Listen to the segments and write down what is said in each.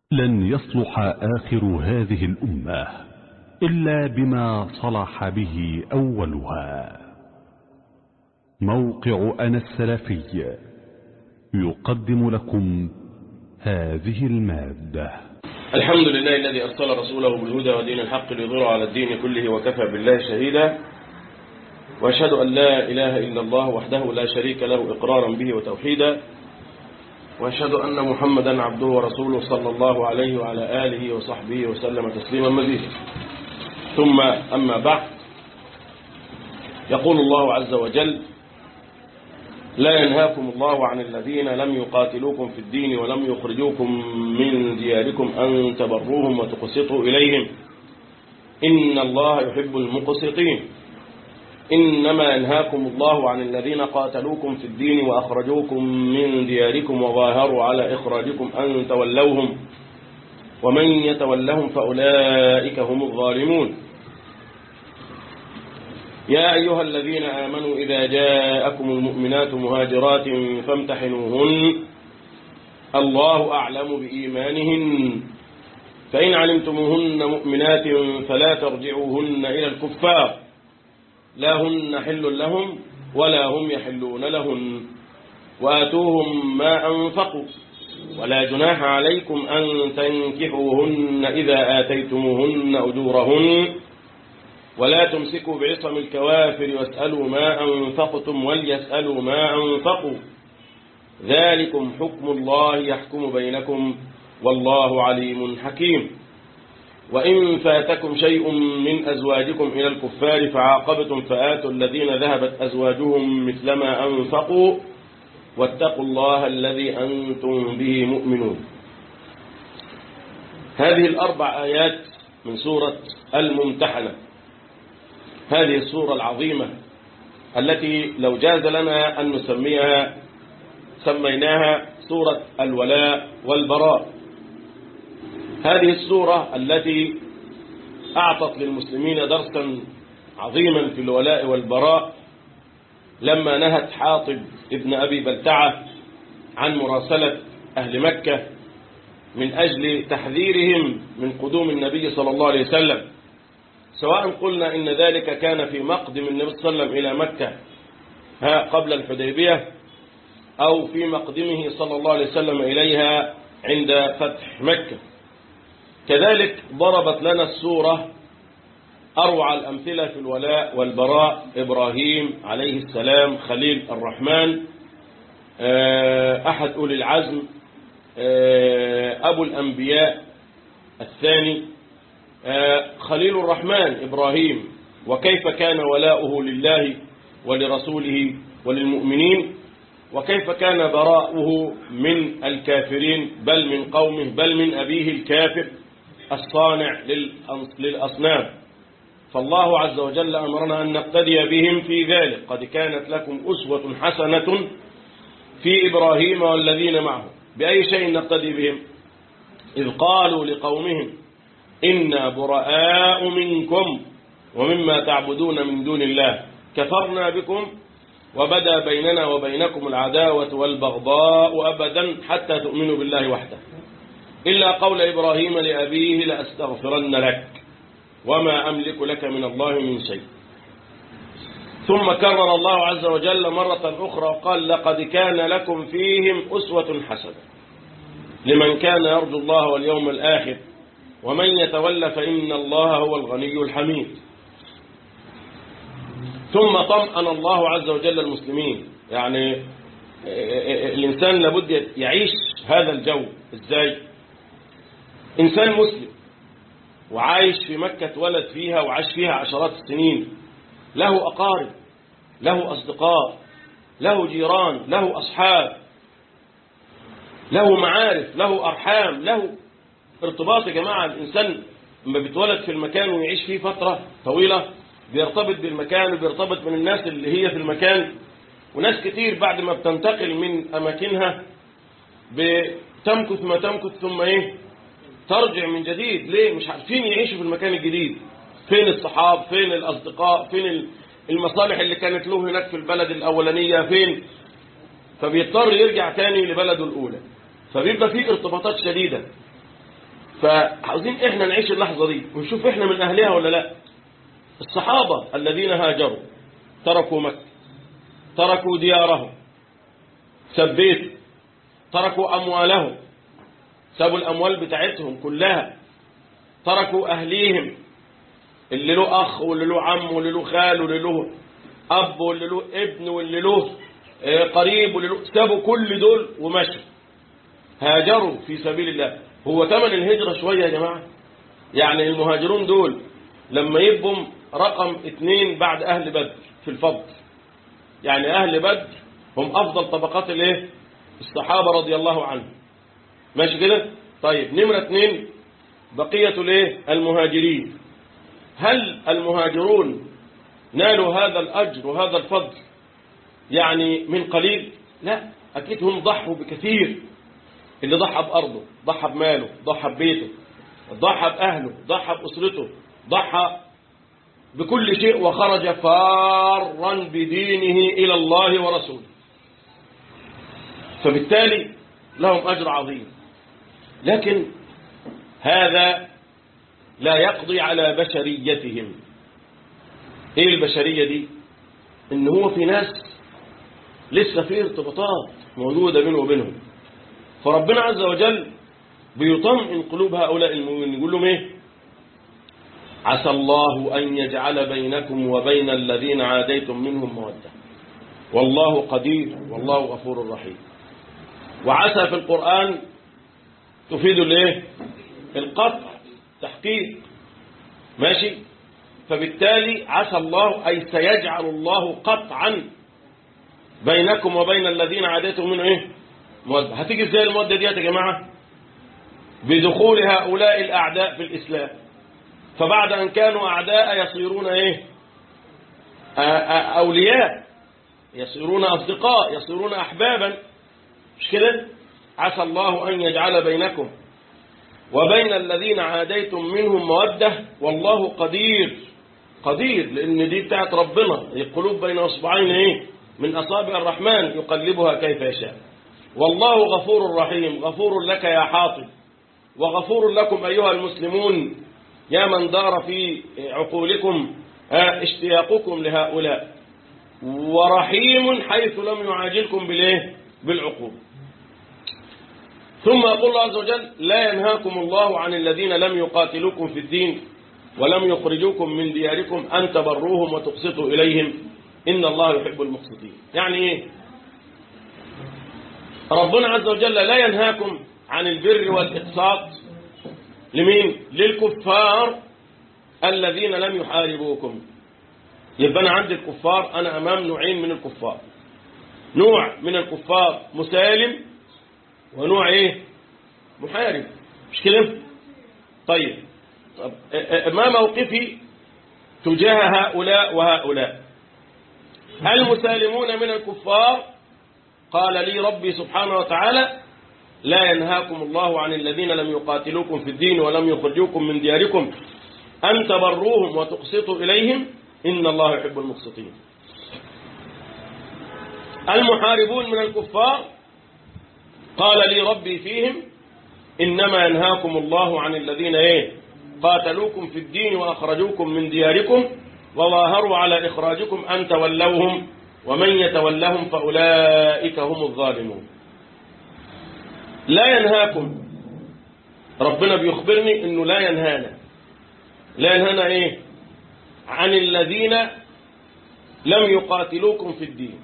لن يصلح آخر هذه الأمة إلا بما صلح به أولها موقع أنا السلفي يقدم لكم هذه المادة الحمد لله الذي أرسل رسوله بالهدى ودين الحق ليظهره على الدين كله وكفى بالله شهيدا وأشهد أن لا إله إلا الله وحده لا شريك له إقرارا به وتوحيدا وأشهد أن محمدا عبده ورسوله صلى الله عليه وعلى آله وصحبه وسلم تسليما مزيدا ثم أما بعد يقول الله عز وجل لا ينهاكم الله عن الذين لم يقاتلوكم في الدين ولم يخرجوكم من دياركم أن تبروهم وتقسطوا إليهم إن الله يحب المقسطين إنما ينهاكم الله عن الذين قاتلوكم في الدين وأخرجوكم من دياركم وظاهروا على إخراجكم أن تولوهم ومن يتولهم فأولئك هم الظالمون يا أيها الذين آمنوا إذا جاءكم المؤمنات مهاجرات فامتحنوهن الله أعلم بإيمانهن فإن علمتموهن مؤمنات فلا ترجعوهن إلى الكفار لا هن حل لهم ولا هم يحلون لهن وآتوهم ما أنفقوا ولا جناح عليكم أن تنكحوهن إذا آتيتموهن أجورهن ولا تمسكوا بعصم الكوافر واسألوا ما أنفقتم وليسألوا ما أنفقوا ذلكم حكم الله يحكم بينكم والله عليم حكيم وإن فاتكم شيء من أزواجكم إلى الكفار فعاقبتم فآتوا الذين ذهبت أزواجهم مثل ما أنفقوا واتقوا الله الذي أنتم به مؤمنون هذه الأربع آيات من سورة الممتحنة هذه السورة العظيمة التي لو جاز لنا أن نسميها سميناها سورة الولاء والبراء هذه السورة التي أعطت للمسلمين درسا عظيما في الولاء والبراء لما نهت حاطب ابن أبي بلتعة عن مراسلة أهل مكة من أجل تحذيرهم من قدوم النبي صلى الله عليه وسلم سواء قلنا إن ذلك كان في مقدم النبي صلى الله عليه وسلم إلى مكة ها قبل الحديبية أو في مقدمه صلى الله عليه وسلم إليها عند فتح مكة كذلك ضربت لنا السورة أروع الأمثلة في الولاء والبراء إبراهيم عليه السلام خليل الرحمن أحد أولي العزم أبو الأنبياء الثاني خليل الرحمن إبراهيم وكيف كان ولاؤه لله ولرسوله وللمؤمنين وكيف كان براؤه من الكافرين بل من قومه بل من أبيه الكافر الصانع للأصنام فالله عز وجل أمرنا أن نقتدي بهم في ذلك قد كانت لكم أسوة حسنة في إبراهيم والذين معه بأي شيء نقتدي بهم إذ قالوا لقومهم إنا براء منكم ومما تعبدون من دون الله كفرنا بكم وبدا بيننا وبينكم العداوة والبغضاء أبدا حتى تؤمنوا بالله وحده إلا قول إبراهيم لأبيه لأستغفرن لك وما أملك لك من الله من شيء ثم كرر الله عز وجل مرة أخرى وقال لقد كان لكم فيهم أسوة حسنة لمن كان يرجو الله واليوم الآخر ومن يتولى فإن الله هو الغني الحميد ثم طمأن الله عز وجل المسلمين يعني الإنسان لابد يعيش هذا الجو إزاي إنسان مسلم وعايش في مكة اتولد فيها وعاش فيها عشرات السنين له أقارب له أصدقاء له جيران له أصحاب له معارف له أرحام له ارتباط يا جماعة الإنسان لما بيتولد في المكان ويعيش فيه فترة طويلة بيرتبط بالمكان وبيرتبط من الناس اللي هي في المكان وناس كتير بعد ما بتنتقل من أماكنها بتمكث ما تمكث ثم إيه ترجع من جديد ليه مش عارفين يعيشوا في المكان الجديد فين الصحاب فين الأصدقاء فين المصالح اللي كانت له هناك في البلد الأولانية فين فبيضطر يرجع تاني لبلده الأولى فبيبقى فيه ارتباطات شديدة فعاوزين احنا نعيش اللحظة دي ونشوف احنا من اهلها ولا لا الصحابة الذين هاجروا تركوا مكة تركوا ديارهم سبيتوا تركوا أموالهم سابوا الأموال بتاعتهم كلها تركوا أهليهم اللي له أخ واللي له عم واللي له خال واللي له أب واللي له ابن واللي له آه، قريب واللي له سابوا كل دول ومشوا هاجروا في سبيل الله هو ثمن الهجرة شوية يا جماعة يعني المهاجرون دول لما يبقوا رقم اثنين بعد أهل بدر في الفضل يعني أهل بدر هم أفضل طبقات الايه الصحابة رضي الله عنهم ماشي كده طيب نمرة اثنين بقية الايه المهاجرين هل المهاجرون نالوا هذا الأجر وهذا الفضل يعني من قليل لا أكيد هم ضحوا بكثير اللي ضحى بأرضه ضحى بماله ضحى ببيته ضحى بأهله ضحى بأسرته ضحى بكل شيء وخرج فارا بدينه إلى الله ورسوله فبالتالي لهم أجر عظيم لكن هذا لا يقضي على بشريتهم ايه البشرية دي ان هو في ناس لسه في ارتباطات موجودة بينه وبينهم فربنا عز وجل بيطمئن قلوب هؤلاء المؤمنين يقول لهم ايه عسى الله أن يجعل بينكم وبين الذين عاديتم منهم مودة والله قدير والله غفور رحيم وعسى في القرآن تفيد الايه القطع تحقيق ماشي فبالتالي عسى الله أي سيجعل الله قطعا بينكم وبين الذين عاديتم منه ايه مودة هتيجي ازاي المودة دي يا جماعة بدخول هؤلاء الأعداء في الإسلام فبعد أن كانوا أعداء يصيرون إيه آ- آ- أولياء يصيرون أصدقاء يصيرون أحبابا مش كده عسى الله أن يجعل بينكم وبين الذين عاديتم منهم مودة والله قدير قدير لأن دي بتاعت ربنا القلوب بين أصبعين إيه من أصابع الرحمن يقلبها كيف يشاء والله غفور رحيم غفور لك يا حاطب وغفور لكم أيها المسلمون يا من دار في عقولكم آه، اشتياقكم لهؤلاء ورحيم حيث لم يعاجلكم بالايه بالعقوبة ثم يقول الله عز وجل لا ينهاكم الله عن الذين لم يقاتلوكم في الدين ولم يخرجوكم من دياركم أن تبروهم وتقسطوا إليهم إن الله يحب المقسطين يعني إيه ربنا عز وجل لا ينهاكم عن البر والإقساط لمين للكفار الذين لم يحاربوكم يبقى أنا عندي الكفار أنا أمام نوعين من الكفار نوع من الكفار مسالم ونوع إيه محارب مش كده طيب طب ا- ا- ما موقفي تجاه هؤلاء وهؤلاء المسالمون من الكفار قال لي ربي سبحانه وتعالى لا ينهاكم الله عن الذين لم يقاتلوكم في الدين ولم يخرجوكم من دياركم أن تبروهم وتقسطوا إليهم إن الله يحب المقسطين المحاربون من الكفار قال لي ربي فيهم إنما ينهاكم الله عن الذين إيه قاتلوكم في الدين وأخرجوكم من دياركم وظاهروا على إخراجكم أن تولوهم ومن يتولهم فأولئك هم الظالمون لا ينهاكم ربنا بيخبرني انه لا ينهانا لا ينهانا ايه عن الذين لم يقاتلوكم في الدين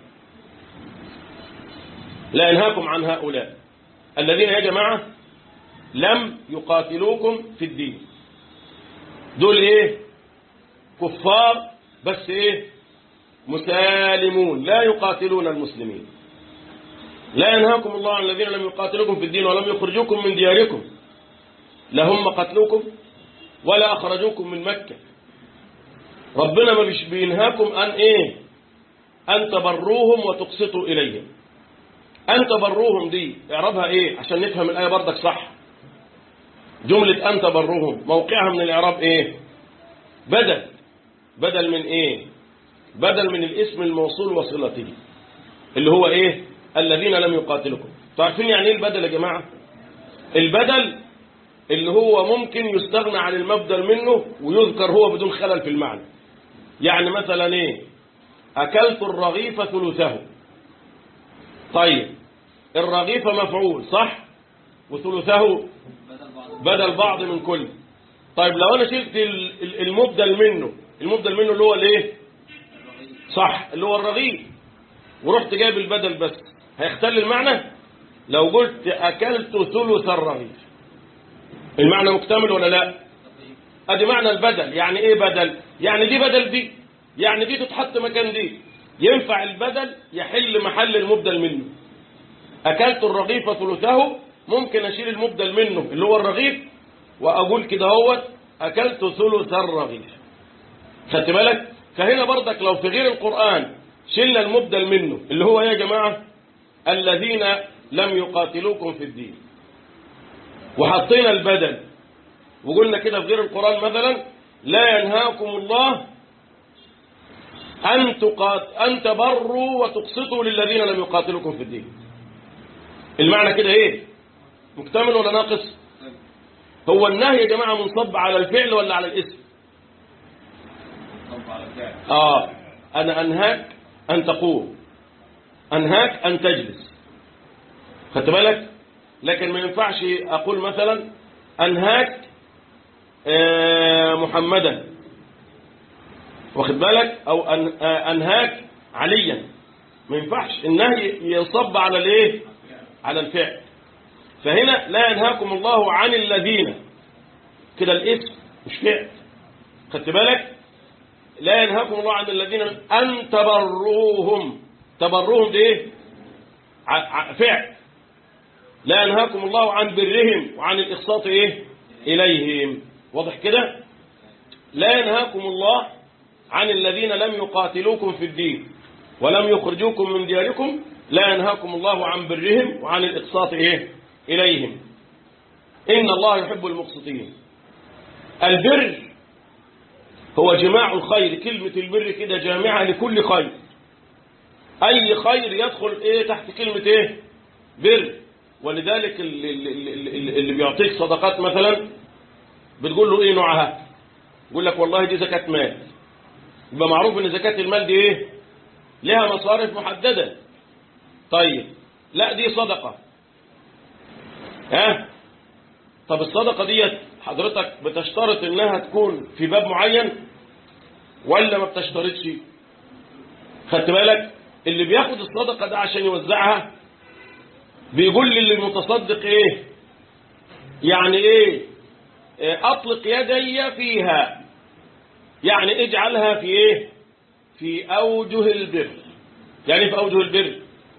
لا ينهاكم عن هؤلاء الذين يا جماعة لم يقاتلوكم في الدين دول ايه كفار بس ايه مسالمون لا يقاتلون المسلمين لا ينهاكم الله عن الذين لم يقاتلوكم في الدين ولم يخرجوكم من دياركم لا هم قتلوكم ولا أخرجوكم من مكة ربنا ما بيش بينهاكم أن إيه أن تبروهم وتقسطوا إليهم أن تبروهم دي إعرابها إيه عشان نفهم الآية بردك صح جملة أن تبروهم موقعها من الإعراب إيه بدل بدل من إيه بدل من الاسم الموصول وصلته اللي هو إيه الذين لم يقاتلكم تعرفين يعني إيه البدل يا جماعة البدل اللي هو ممكن يستغنى عن المبدل منه ويذكر هو بدون خلل في المعنى يعني مثلا ايه اكلت الرغيف ثلثه طيب الرغيف مفعول صح وثلثه بدل بعض من كل طيب لو انا شلت ال- ال- المبدل منه المبدل منه اللي هو الايه صح اللي هو الرغيف ورحت جايب البدل بس هيختل المعنى لو قلت اكلت ثلث الرغيف المعنى مكتمل ولا لا ادي معنى البدل يعني ايه بدل يعني دي بدل دي يعني دي تتحط مكان دي ينفع البدل يحل محل المبدل منه اكلت الرغيف ثلثه ممكن اشيل المبدل منه اللي هو الرغيف واقول كده هو اكلت ثلث الرغيف خدت بالك فهنا برضك لو في غير القرآن شلنا المبدل منه اللي هو يا جماعة الذين لم يقاتلوكم في الدين وحطينا البدل وقلنا كده في غير القرآن مثلا لا ينهاكم الله أن, تقات أن تبروا وتقسطوا للذين لم يقاتلوكم في الدين المعنى كده ايه مكتمل ولا ناقص هو النهي يا جماعة منصب على الفعل ولا على الاسم آه أنا أنهاك أن تقوم أنهاك أن تجلس خدت بالك لكن ما ينفعش أقول مثلا أنهاك آه، محمدا واخد بالك أو أن- آه، أنهاك عليا ما ينفعش النهي ينصب على الايه على الفعل فهنا لا ينهاكم الله عن الذين كده الاسم مش فعل خدت بالك لا ينهاكم الله عن الذين أن تبروهم تبروهم ده ايه ع- ع- فعل لا ينهاكم الله عن برهم وعن الإقساط ايه إليهم واضح كده لا ينهاكم الله عن الذين لم يقاتلوكم في الدين ولم يخرجوكم من دياركم لا ينهاكم الله عن برهم وعن الإقساط إيه؟ إليهم إن الله يحب المقسطين البر هو جماع الخير كلمة البر كده جامعة لكل خير أي خير يدخل إيه تحت كلمة إيه بر ولذلك اللي, اللي, اللي بيعطيك صدقات مثلا بتقول له إيه نوعها يقول لك والله دي زكاة مال يبقى معروف ان زكاة المال دي ايه لها مصارف محددة طيب لا دي صدقة ها طب الصدقة ديت حضرتك بتشترط انها تكون في باب معين ولا ما بتشترطش خدت بالك اللي بياخد الصدقة ده عشان يوزعها بيقول للمتصدق ايه يعني ايه إيه، اطلق يدي فيها يعني اجعلها في ايه في اوجه البر يعني في اوجه البر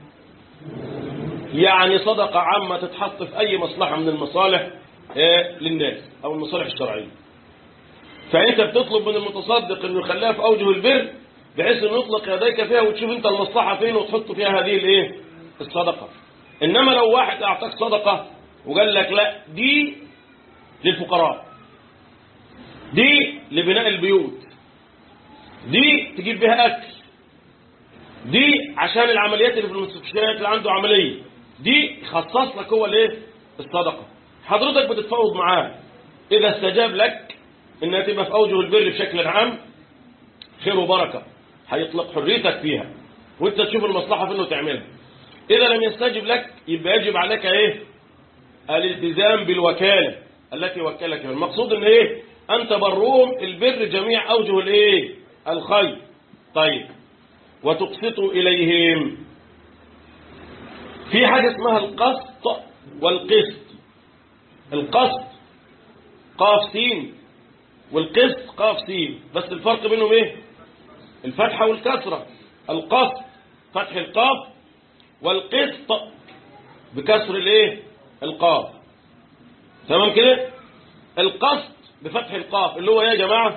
يعني صدقة عامة تتحط في اي مصلحة من المصالح إيه للناس او المصالح الشرعية فانت بتطلب من المتصدق انه يخليها في اوجه البر بحيث انه يطلق يديك فيها وتشوف انت المصلحة فين وتحط فيها هذه الايه الصدقة انما لو واحد اعطاك صدقة وقال لك لا دي للفقراء دي لبناء البيوت دي تجيب بها أكل دي عشان العمليات اللي في المستشفيات اللي عنده عملية دي خصص لك هو الايه الصدقة حضرتك بتتفاوض معاه إذا استجاب لك إنها تبقى في أوجه البر بشكل عام خير وبركة هيطلق حريتك فيها وانت تشوف المصلحة في انه تعملها إذا لم يستجب لك يبقى يجب عليك إيه الالتزام بالوكالة التي وكلك بها المقصود ان ايه ان تبروهم البر جميع اوجه الايه الخير طيب وتقسطوا اليهم في حاجه اسمها القسط والقسط القسط قاف سين والقسط قاف سين بس الفرق بينهم ايه الفتحه والكسره القسط فتح القاف والقسط بكسر الايه القاف تمام كده القسط بفتح القاف اللي هو ايه يا جماعة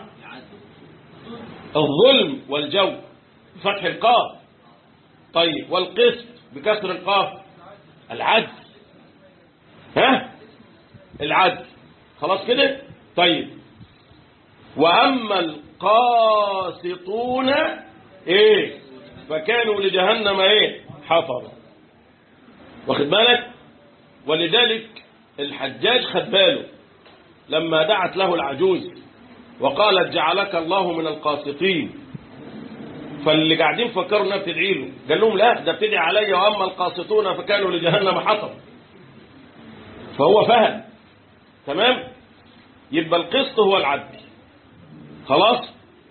الظلم والجو بفتح القاف طيب والقسط بكسر القاف العدل ها العدل خلاص كده طيب وأما القاسطون ايه فكانوا لجهنم ايه حطبا واخد بالك ولذلك الحجاج خد باله لما دعت له العجوز وقالت جعلك الله من القاسطين فاللي قاعدين فكروا انها بتدعي له قال لهم لا ده بتدعي عليا واما القاسطون فكانوا لجهنم حطب فهو فهم تمام يبقى القسط هو العدل خلاص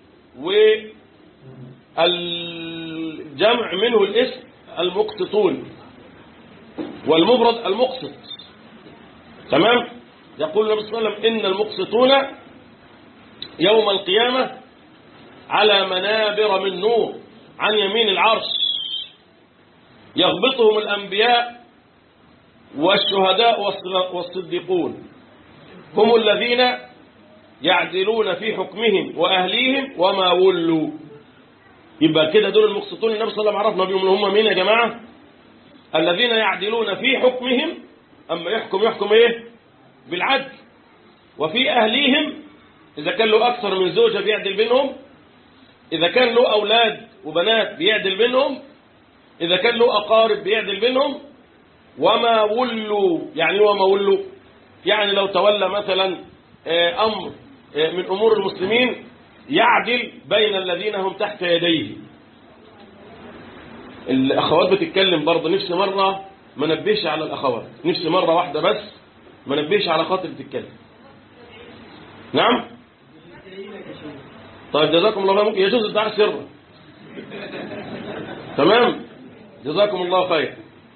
والجمع منه الاسم المقسطون والمفرد المقسط تمام يقول النبي صلى الله عليه وسلم إن المقسطون يوم القيامة على منابر من نور عن يمين العرش يغبطهم الأنبياء والشهداء والصديقون هم الذين يعدلون في حكمهم وأهليهم وما ولوا يبقى كده دول المقسطون النبي صلى الله عليه وسلم عرفنا بهم هم مين يا جماعة الذين يعدلون في حكمهم أما يحكم يحكم إيه بالعدل وفي أهليهم إذا كان له أكثر من زوجة بيعدل بينهم إذا كان له أولاد وبنات بيعدل بينهم إذا كان له أقارب بيعدل بينهم وما ولوا يعني وما ولوا يعني لو تولى مثلا أمر من أمور المسلمين يعدل بين الذين هم تحت يديه الأخوات بتتكلم برضه نفسي مرة ما نبهش على الأخوات نفسي مرة واحدة بس ما نبهش على خاطر بتتكلم نعم طيب جزاكم الله خير يجوز الدعاء سرا تمام جزاكم الله خير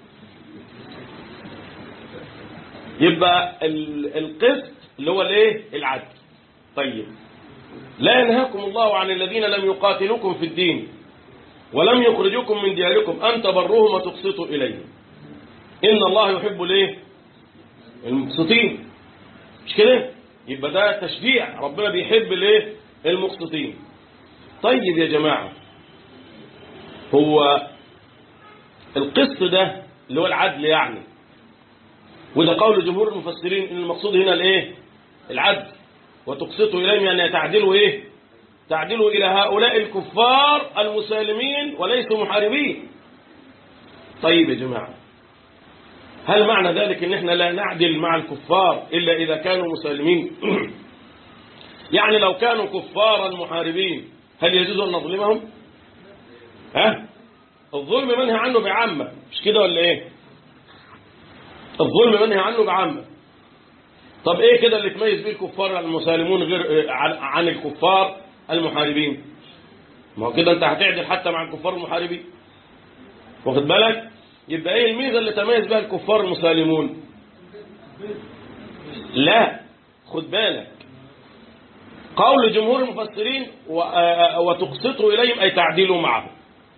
يبقى القسط اللي هو الايه العدل طيب لا ينهاكم الله عن الذين لم يقاتلوكم في الدين ولم يخرجوكم من دياركم أن تبروهم وتقسطوا إليهم إن الله يحب الايه المقسطين مش كده يبقى ده تشجيع ربنا بيحب الايه المقسطين طيب يا جماعة هو القسط ده اللي هو العدل يعني وده قول جمهور المفسرين ان المقصود هنا الايه العدل وتقسطوا اليهم يعني تعدلوا ايه تعدلوا الى هؤلاء الكفار المسالمين وليسوا محاربين طيب يا جماعه هل معنى ذلك ان احنا لا نعدل مع الكفار الا اذا كانوا مسالمين يعني لو كانوا كفارا محاربين هل يجوز ان نظلمهم ها الظلم منهي عنه بعامه مش كده ولا ايه الظلم منهي عنه بعامه طب ايه كده اللي تميز بيه الكفار المسالمون غير عن الكفار المحاربين ما هو كده انت هتعدل حتى مع الكفار المحاربين واخد بالك يبقى ايه الميزه اللي تميز بها الكفار المسالمون لا خد بالك قول جمهور المفسرين وتقسطوا اليهم اي تعديلوا معهم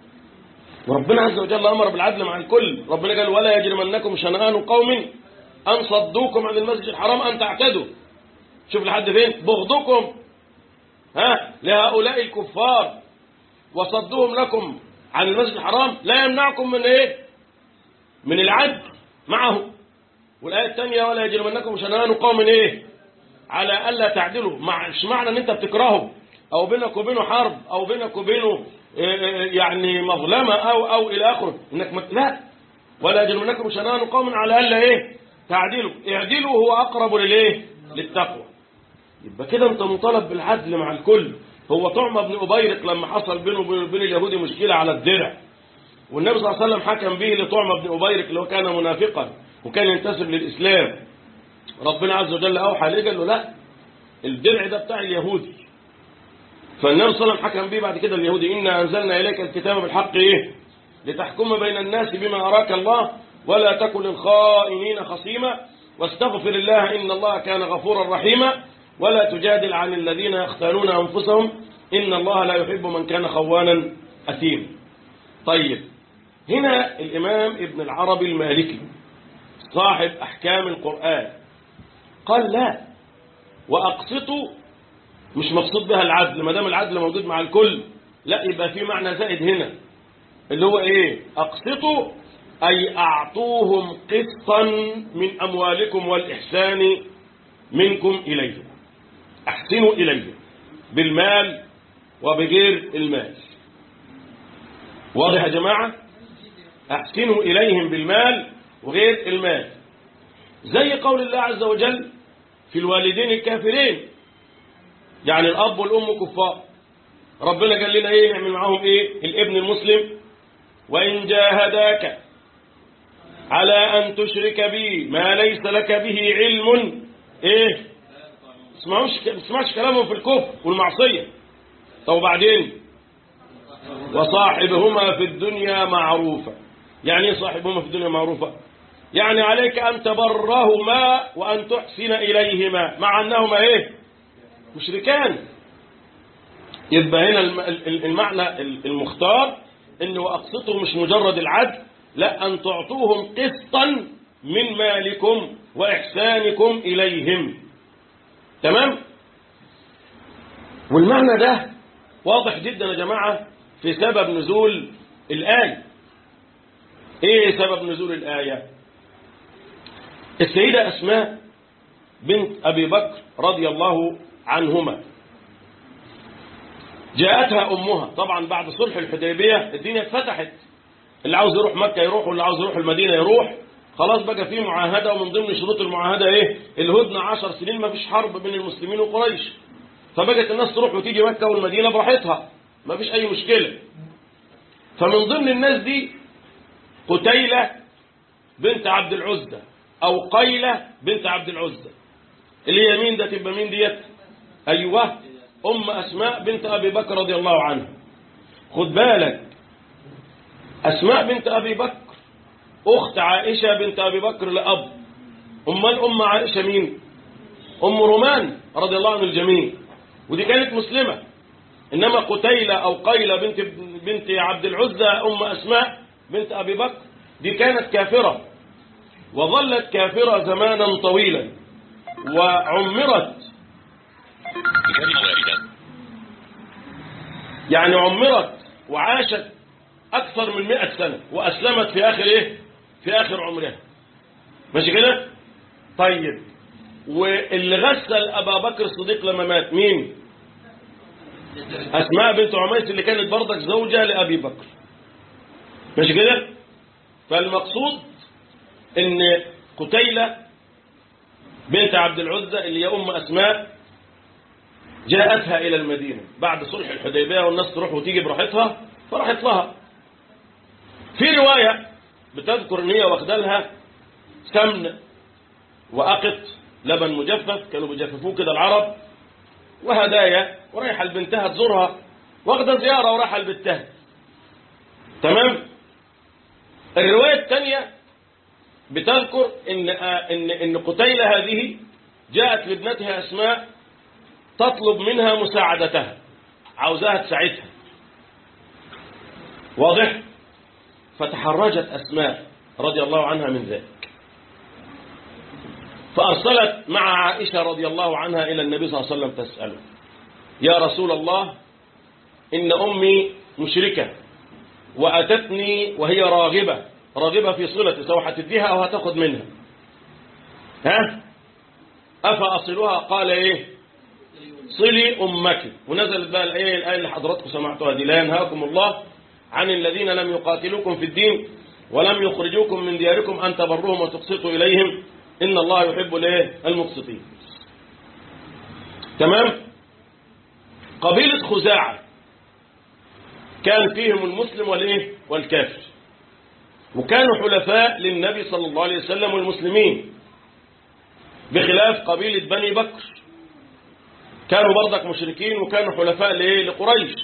وربنا عز وجل امر بالعدل مع الكل ربنا قال ولا يجرمنكم شنآن قوم ان صدوكم عن المسجد الحرام ان تعتدوا شوف لحد فين بغضكم ها لهؤلاء الكفار وصدهم لكم عن المسجد الحرام لا يمنعكم من ايه من العدل معه والآية الثانية ولا يجرمنكم شنآن قوم ايه على ألا تعدلوا مع مش معنى ان انت بتكرهه او بينك وبينه حرب او بينك وبينه يعني مظلمة او او الى اخره انك مت... لا ولا يجرمنكم شنآن قوم على ألا ايه تعدلوا اعدلوا هو اقرب للايه للتقوى يبقى كده انت مطالب بالعدل مع الكل هو طعم بن أبيرق لما حصل بينه وبين اليهود مشكلة على الدرع والنبي صلى الله عليه وسلم حكم به لطعم بن أبيرق اللي هو كان منافقا وكان ينتسب للإسلام ربنا عز وجل أوحى عليه قال له لا الدرع ده بتاع اليهودي فالنبي صلى الله عليه وسلم حكم به بعد كده اليهودي إنا أنزلنا إليك الكتاب بالحق إيه لتحكم بين الناس بما أراك الله ولا تكن للخائنين خصيما واستغفر الله إن الله كان غفورا رحيما ولا تجادل عن الذين يختارون أنفسهم إن الله لا يحب من كان خوانا أثيما طيب هنا الإمام ابن العربي المالكي صاحب أحكام القرآن قال لا وأقسطوا مش مقصود بها العدل ما دام العدل موجود مع الكل لا يبقى في معنى زائد هنا اللي هو ايه اقسطوا اي اعطوهم قسطا من اموالكم والاحسان منكم اليهم احسنوا اليهم بالمال وبغير المال واضح يا جماعه احسنوا اليهم بالمال وغير المال زي قول الله عز وجل في الوالدين الكافرين يعني الأب والأم كفار ربنا قال لنا ايه نعمل معاهم ايه الابن المسلم وإن جاهداك على أن تشرك بي ما ليس لك به علم ايه اسمعوش اسمعش كلامهم في الكفر والمعصية طب وبعدين وصاحبهما في الدنيا معروفة يعني ايه صاحبهما في الدنيا معروفة يعني عليك أن تبرهما وأن تحسن إليهما مع أنهما ايه مشركان يبقى هنا المعنى المختار انه اقسطه مش مجرد العدل لا ان تعطوهم قسطا من مالكم واحسانكم اليهم تمام والمعنى ده واضح جدا يا جماعه في سبب نزول الايه ايه سبب نزول الايه السيده اسماء بنت ابي بكر رضي الله عنهما جاءتها أمها طبعا بعد صلح الحديبية الدنيا اتفتحت اللي عاوز يروح مكة يروح واللي عاوز يروح المدينة يروح خلاص بقى في معاهدة ومن ضمن شروط المعاهدة ايه الهدنة عشر سنين ما فيش حرب بين المسلمين وقريش فبقت الناس تروح وتيجي مكة والمدينة براحتها ما فيش أي مشكلة فمن ضمن الناس دي قتيلة بنت عبد العزة أو قيلة بنت عبد العزة اللي هي مين ده تبقى مين ديت أيوه أم أسماء بنت أبي بكر رضي الله عنها خد بالك أسماء بنت أبي بكر أخت عائشة بنت أبي بكر لأب أمال أم عائشة مين أم رومان رضي الله عن الجميع ودي كانت مسلمة إنما قتيلة أو قيلة بنت بنت عبد العزة أم أسماء بنت أبي بكر دي كانت كافرة وظلت كافرة زمانا طويلا وعمرت يعني عمرت وعاشت أكثر من مئة سنة وأسلمت في آخر إيه في آخر عمرها ماشي كده طيب واللي غسل أبا بكر الصديق لما مات مين أسماء بنت عميس اللي كانت برضك زوجة لأبي بكر ماشي كده فالمقصود ان قتيلة بنت عبد العزة اللي هي أم أسماء جاءتها إلى المدينة بعد صلح الحديبية والناس تروح وتيجي براحتها فراحت لها في رواية بتذكر ان هي واخده لها سمن وأقط لبن مجفف كانوا بيجففوه كده العرب وهدايا ورايحة لبنتها تزورها واخده زيارة ورايحة لبنتها تمام الرواية الثانية بتذكر ان ان ان قتيلة هذه جاءت لابنتها اسماء تطلب منها مساعدتها عاوزاها تساعدها واضح فتحرجت اسماء رضي الله عنها من ذلك فارسلت مع عائشه رضي الله عنها الى النبي صلى الله عليه وسلم تساله يا رسول الله ان امي مشركه واتتني وهي راغبه راغبه في صلتي سواء هتديها او هتاخد منها ها افاصلها قال ايه صلي أمك ونزلت بقى الآية الآية اللي حضراتكم سمعتوها دي لا ينهاكم الله عن الذين لم يقاتلوكم في الدين ولم يخرجوكم من دياركم أن تبروهم وتقسطوا إليهم إن الله يحب الايه المقسطين تمام قبيلة خزاعة كان فيهم المسلم والايه والكافر وكانوا حلفاء للنبي صلى الله عليه وسلم والمسلمين بخلاف قبيلة بني بكر كانوا برضك مشركين وكانوا حلفاء لايه لقريش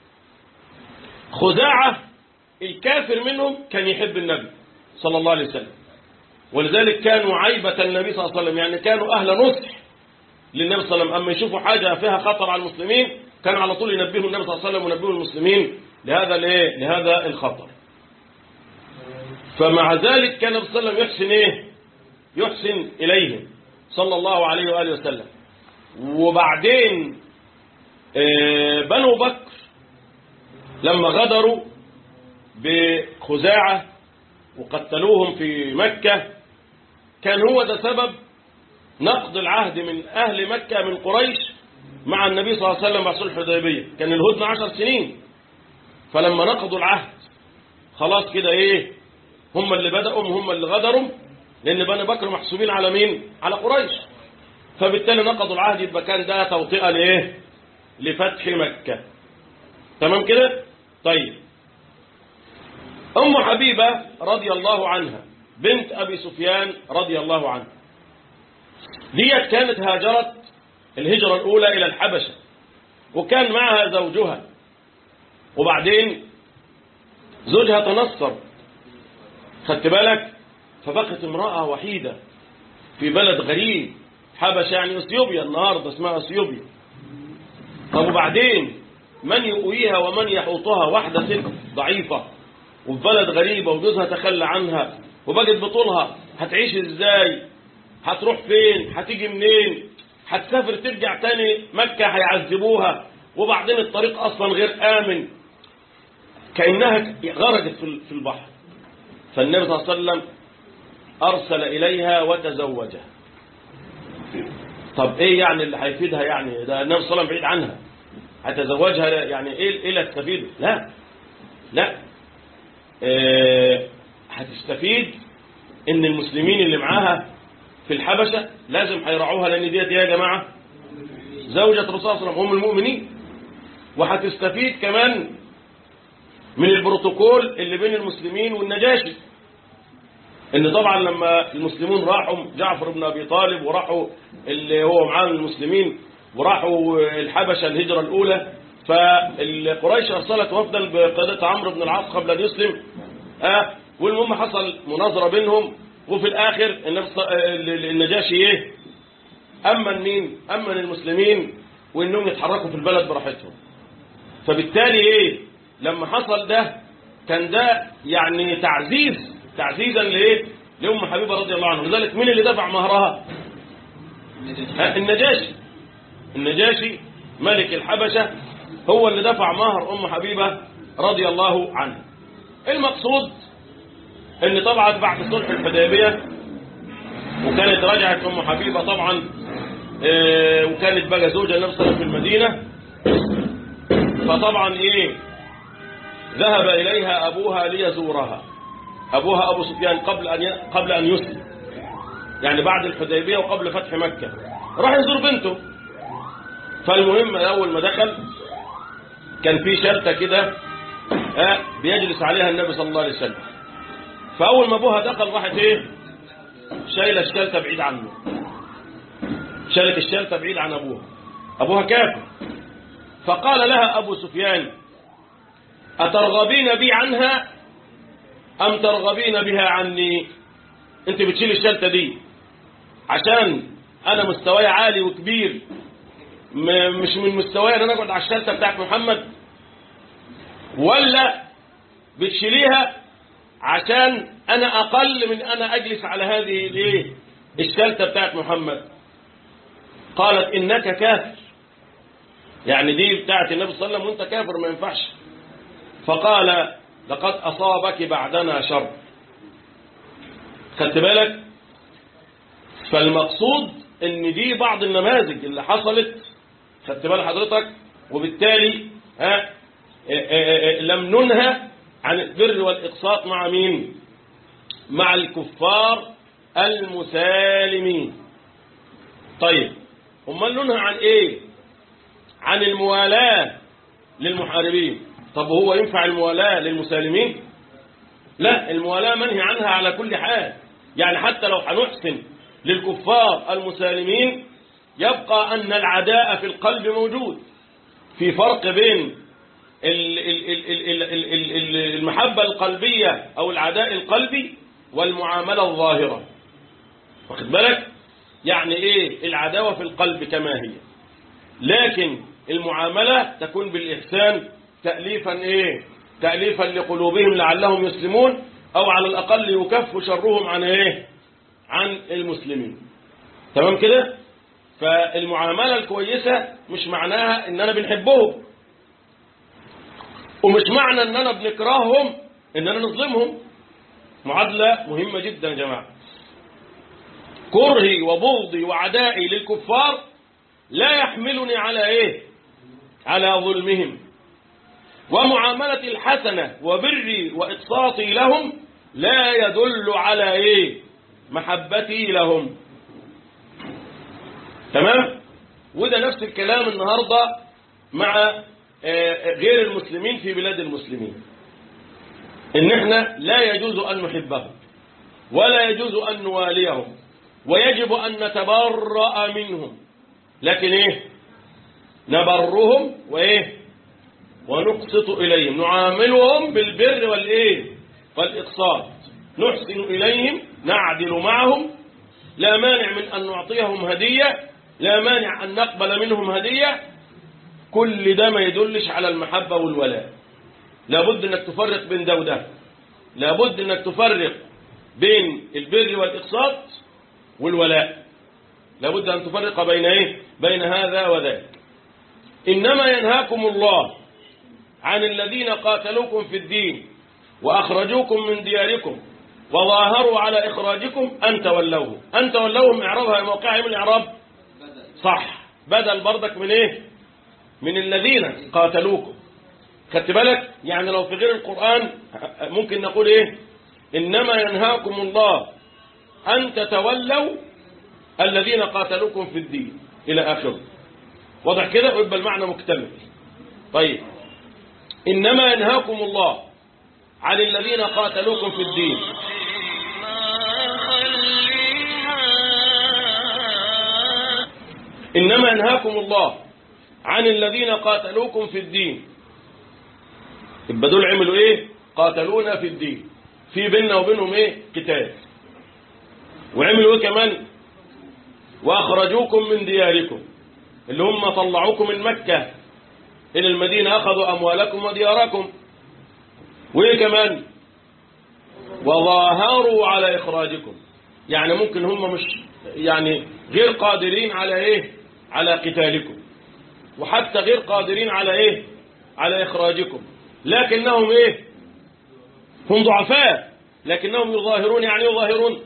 خزاعة الكافر منهم كان يحب النبي صلى الله عليه وسلم ولذلك كانوا عيبة النبي صلى الله عليه وسلم يعني كانوا أهل نصح للنبي صلى الله عليه وسلم أما يشوفوا حاجة فيها خطر على المسلمين كانوا على طول ينبهوا النبي صلى الله عليه وسلم وينبهوا المسلمين لهذا الايه لهذا الخطر فمع ذلك كان النبي صلى الله عليه وسلم يحسن ايه يحسن إليهم صلى الله عليه وآله وسلم وبعدين بنو بكر لما غدروا بخزاعة وقتلوهم في مكة كان هو ده سبب نقض العهد من أهل مكة من قريش مع النبي صلى الله عليه وسلم بعد صلح الحديبية كان الهدنة عشر سنين فلما نقضوا العهد خلاص كده ايه هم اللي بدأوا هم اللي غدروا لأن بني بكر محسوبين على مين على قريش فبالتالي نقضوا العهد يبقى كان ده توطئة لإيه لفتح مكة تمام كده طيب أم حبيبة رضي الله عنها بنت أبي سفيان رضي الله عنه ديت كانت هاجرت الهجرة الأولى إلى الحبشة وكان معها زوجها وبعدين زوجها تنصر خدت بالك فبقت امرأة وحيدة في بلد غريب حبشة يعني اثيوبيا النهاردة اسمها اثيوبيا طب وبعدين من يؤويها ومن يحوطها واحدة ست ضعيفة وفي بلد غريبة وجوزها تخلى عنها وبقت بطولها هتعيش ازاي هتروح فين هتيجي منين هتسافر ترجع تاني مكة هيعذبوها وبعدين الطريق اصلا غير امن كأنها غرقت في البحر فالنبي صلى الله عليه وسلم أرسل إليها وتزوجها طب إيه يعني اللي هيفيدها يعني ده النبي صلى الله عليه وسلم بعيد عنها هتزوجها يعني إيه إيه اللي هتستفيده لا لا إيه هتستفيد إن المسلمين اللي معاها في الحبشة لازم هيرعوها لأن ديت يا جماعة زوجة الرسول صلى الله عليه وسلم هم المؤمنين وهتستفيد كمان من البروتوكول اللي بين المسلمين والنجاشي ان طبعا لما المسلمون راحوا جعفر بن ابي طالب وراحوا اللي هو معاه المسلمين وراحوا الحبشه الهجره الاولى فالقريش ارسلت وفدا بقياده عمرو بن العاص قبل ان يسلم اه والمهم حصل مناظره بينهم وفي الاخر النجاشي ايه امن مين امن المسلمين وانهم يتحركوا في البلد براحتهم فبالتالي ايه لما حصل ده كان ده يعني تعزيز تعزيزا لايه لام حبيبه رضي الله عنها لذلك مين اللي دفع مهرها النجاشي النجاشي ملك الحبشه هو اللي دفع مهر ام حبيبه رضي الله عنها المقصود ان طبعا بعد صلح الحديبيه وكانت رجعت ام حبيبه طبعا اه وكانت بقى زوجها النبي صلى الله عليه وسلم في المدينه فطبعا ايه ذهب اليها ابوها ليزورها أبوها أبو سفيان قبل أن قبل أن يسلم يعني بعد الحديبية وقبل فتح مكة راح يزور بنته فالمهم أول ما دخل كان في شرطة كده آه بيجلس عليها النبي صلى الله عليه وسلم فأول ما أبوها دخل راحت إيه شايلة الشلتة بعيد عنه شالت الشلتة بعيد عن أبوها أبوها كافر فقال لها أبو سفيان أترغبين بي عنها أم ترغبين بها عني أنت بتشيل الشلتة دي عشان أنا مستواي عالي وكبير مش من مستواي أن أنا أقعد على الشلتة بتاعت محمد ولا بتشيليها عشان أنا أقل من أنا أجلس على هذه الايه الشلتة بتاعت محمد قالت إنك كافر يعني دي بتاعت النبي صلى الله عليه وسلم وانت كافر ما ينفعش فقال لقد أصابك بعدنا شر خدت بالك فالمقصود ان دي بعض النماذج اللي حصلت خدت بال حضرتك وبالتالي ها لم ننهى عن البر والإقساط مع مين مع الكفار المسالمين طيب امال ننهى عن ايه عن الموالاة للمحاربين طب هو ينفع الموالاة للمسالمين لا الموالاة منهي عنها على كل حال يعني حتى لو هنحسن للكفار المسالمين يبقى أن العداء في القلب موجود في فرق بين المحبة القلبية أو العداء القلبي والمعاملة الظاهرة واخد بالك يعني ايه العداوة في القلب كما هي لكن المعاملة تكون بالإحسان تأليفا ايه تأليفا لقلوبهم لعلهم يسلمون او على الاقل يكف شرهم عن ايه عن المسلمين تمام كده فالمعاملة الكويسة مش معناها ان انا بنحبهم ومش معنى اننا بنكرههم اننا نظلمهم معادلة مهمة جدا يا جماعة كرهي وبغضي وعدائي للكفار لا يحملني على ايه على ظلمهم ومعاملة الحسنة وبري وإقساطي لهم لا يدل على إيه محبتي لهم تمام وده نفس الكلام النهاردة مع آه، غير المسلمين في بلاد المسلمين ان احنا لا يجوز ان نحبهم ولا يجوز ان نواليهم ويجب ان نتبرأ منهم لكن ايه نبرهم وايه ونقسط اليهم نعاملهم بالبر والايه والاقساط نحسن اليهم نعدل معهم لا مانع من ان نعطيهم هديه لا مانع ان نقبل منهم هديه كل ده ما يدلش على المحبه والولاء لابد انك تفرق بين ده وده لابد انك تفرق بين البر والاقساط والولاء لابد ان تفرق بين ايه بين هذا وذاك انما ينهاكم الله عن الذين قاتلوكم في الدين واخرجوكم من دياركم وظاهروا على اخراجكم ان تولوهم ان تولوهم اعرابها موقعها من الاعراب صح بدل بردك من ايه من الذين قاتلوكم خدت بالك يعني لو في غير القرآن ممكن نقول ايه انما ينهاكم الله ان تتولوا الذين قاتلوكم في الدين الى اخره واضح كده ويبقى المعنى مكتمل طيب انما ينهاكم الله عن الذين قاتلوكم في الدين انما ينهاكم الله عن الذين قاتلوكم في الدين يبقى دول عملوا ايه قاتلونا في الدين في بيننا وبينهم ايه قتال وعملوا ايه كمان واخرجوكم من دياركم اللي هم طلعوكم من مكة الى المدينة اخذوا اموالكم ودياركم وايه كمان وظاهروا على اخراجكم يعني ممكن هم مش يعني غير قادرين على ايه على قتالكم وحتى غير قادرين على ايه على اخراجكم لكنهم ايه هم ضعفاء لكنهم يظاهرون يعني يظاهرون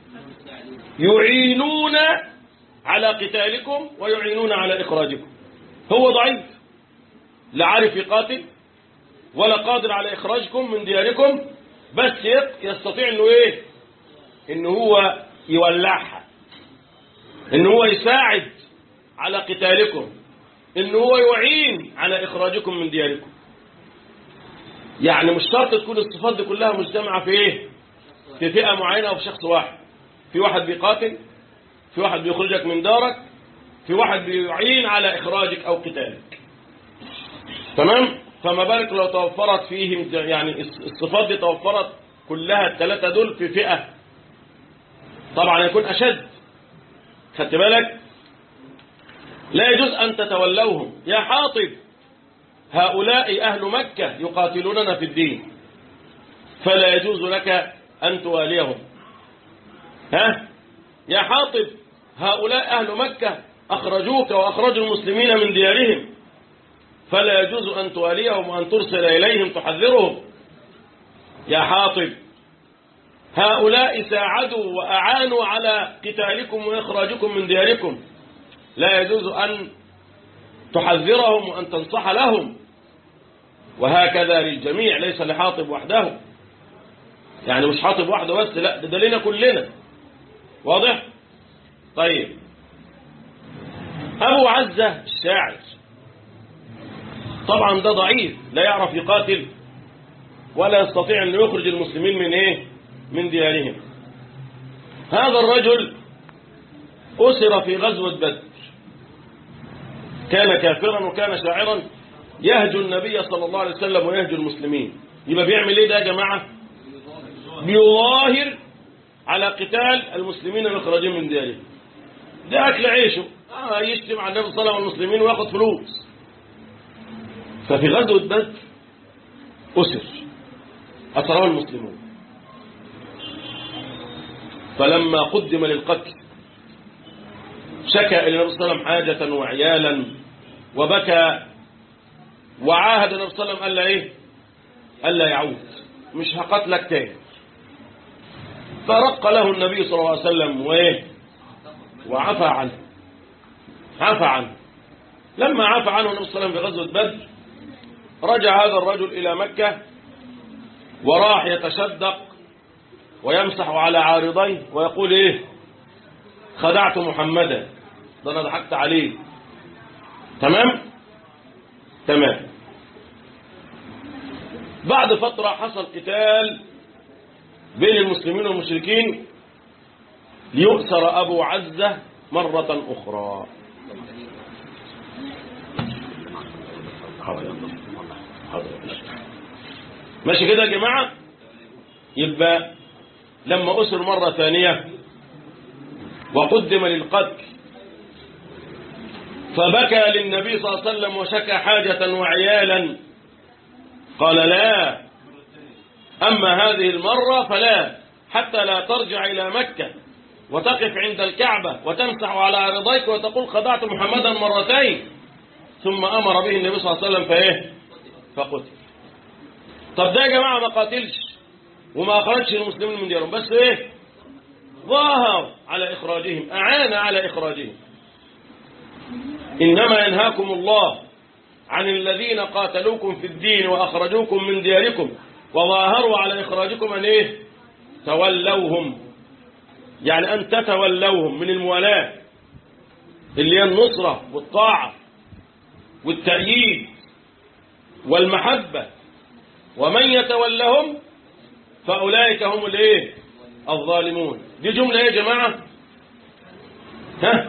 يعينون على قتالكم ويعينون على اخراجكم هو ضعيف لا عارف يقاتل ولا قادر على اخراجكم من دياركم بس يستطيع انه ايه ان هو يولعها ان هو يساعد على قتالكم ان هو يعين على اخراجكم من دياركم يعني مش شرط تكون الصفات دي كلها مجتمعة في ايه في فئة معينة او في شخص واحد في واحد بيقاتل في واحد بيخرجك من دارك في واحد بيعين على اخراجك او قتالك تمام فما بالك لو توفرت فيهم يعني الصفات دي توفرت كلها الثلاثة دول في فئة طبعا يكون اشد خدت بالك لا يجوز ان تتولوهم يا حاطب هؤلاء أهل مكة يقاتلوننا في الدين فلا يجوز لك أن تواليهم ها يا حاطب هؤلاء أهل مكة أخرجوك وأخرجوا المسلمين من ديارهم فلا يجوز أن تواليهم وأن ترسل إليهم تحذرهم يا حاطب هؤلاء ساعدوا وأعانوا على قتالكم وإخراجكم من دياركم لا يجوز أن تحذرهم وأن تنصح لهم وهكذا للجميع ليس لحاطب وحده يعني مش حاطب وحده بس لا ده لنا كلنا واضح طيب أبو عزة الشاعر طبعا ده ضعيف لا يعرف يقاتل ولا يستطيع أن يخرج المسلمين من إيه من ديارهم هذا الرجل أسر في غزوة بدر كان كافرا وكان شاعرا يهجو النبي صلى الله عليه وسلم ويهجو المسلمين يبقى بيعمل ايه ده يا جماعة بيظاهر على قتال المسلمين المخرجين من ديارهم ده أكل عيشه آه يشتم على النبي صلى الله عليه وسلم والمسلمين وياخد فلوس ففي غزوة بدر أسر أسره المسلمون فلما قدم للقتل شكى إلى النبي صلى الله عليه وسلم حاجة وعيالا وبكى وعاهد النبي صلى الله عليه وسلم ألا إيه ألا يعود مش هقتلك تاني فرق له النبي صلى الله عليه وسلم وإيه وعفى عنه عفى عنه لما عفى عنه النبي صلى الله عليه وسلم في غزوة بدر رجع هذا الرجل إلى مكة وراح يتشدق ويمسح على عارضيه ويقول إيه خدعت محمدا ده انا ضحكت عليه تمام تمام بعد فترة حصل قتال بين المسلمين والمشركين ليؤسر أبو عزة مرة أخرى ماشي كده يا جماعة يبقى لما أسر مرة ثانية وقدم للقتل فبكى للنبي صلى الله عليه وسلم وشكى حاجة وعيالا قال لا أما هذه المرة فلا حتى لا ترجع إلى مكة وتقف عند الكعبة وتمسح على رضيك وتقول خدعت محمدا مرتين ثم أمر به النبي صلى الله عليه وسلم فإيه فقتل طب ده يا جماعة ما قاتلش وما أخرجش المسلمين من ديارهم بس إيه ظاهر على إخراجهم أعان على إخراجهم إنما ينهاكم الله عن الذين قاتلوكم في الدين وأخرجوكم من دياركم وظاهروا على إخراجكم أن إيه تولوهم يعني أن تتولوهم من الموالاة اللي هي النصرة والطاعة والتأييد والمحبة ومن يتولهم فأولئك هم الايه الظالمون دي جملة ايه يا جماعة ها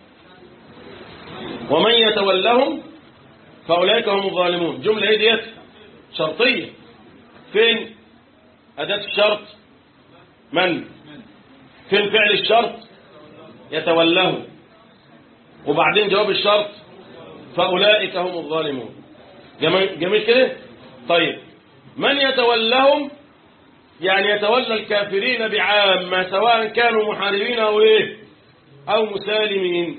ومن يتولهم فأولئك هم الظالمون جملة ايه ديت شرطية فين أداة الشرط من فين فعل الشرط يتولهم وبعدين جواب الشرط فأولئك هم الظالمون جميل, جميل كده طيب من يتولهم يعني يتولى الكافرين بعامة سواء كانوا محاربين أو إيه أو مسالمين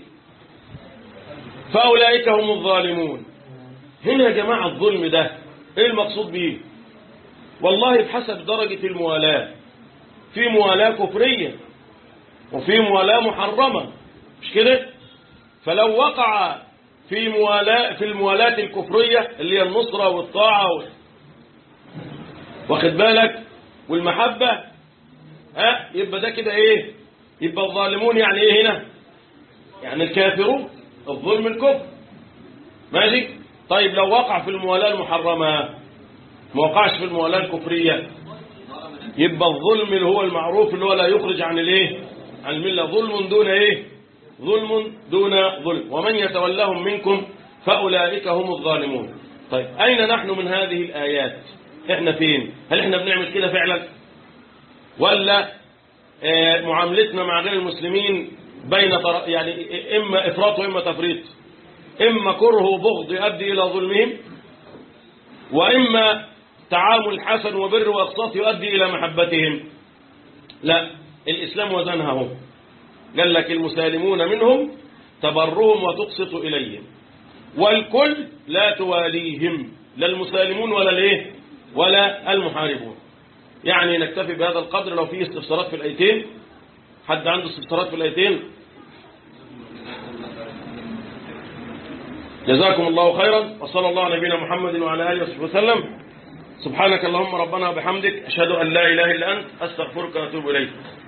فأولئك هم الظالمون هنا يا جماعة الظلم ده إيه المقصود به والله بحسب درجة الموالاة في موالاة كفرية وفي موالاة محرمة مش كده فلو وقع في موالاة في الموالاة الكفرية اللي هي النصرة والطاعة و... واخد بالك والمحبة ها يبقى ده كده ايه يبقى الظالمون يعني ايه هنا يعني الكافرون الظلم الكفر ماشي طيب لو وقع في الموالاة المحرمة ما وقعش في الموالاة الكفرية يبقى الظلم اللي هو المعروف اللي هو لا يخرج عن الايه عن الملة ظلم دون ايه ظلم دون ظلم ومن يتولهم منكم فأولئك هم الظالمون طيب أين نحن من هذه الآيات احنا فين هل احنا بنعمل كده فعلا ولا اه معاملتنا مع غير المسلمين بين طر... يعني إما إفراط وإما تفريط إما كره وبغض يؤدي إلى ظلمهم وإما تعامل حسن وبر وإقساط يؤدي إلى محبتهم لا الإسلام وزنها هو قال لك المسالمون منهم تبرهم وتقسط إليهم والكل لا تواليهم لا المسالمون ولا الايه ولا المحاربون يعني نكتفي بهذا القدر لو في استفسارات في الآيتين حد عنده استفسارات في الآيتين جزاكم الله خيرا وصلى الله على نبينا محمد وعلى آله وصحبه وسلم سبحانك اللهم ربنا وبحمدك أشهد أن لا إله إلا أنت أستغفرك وأتوب إليك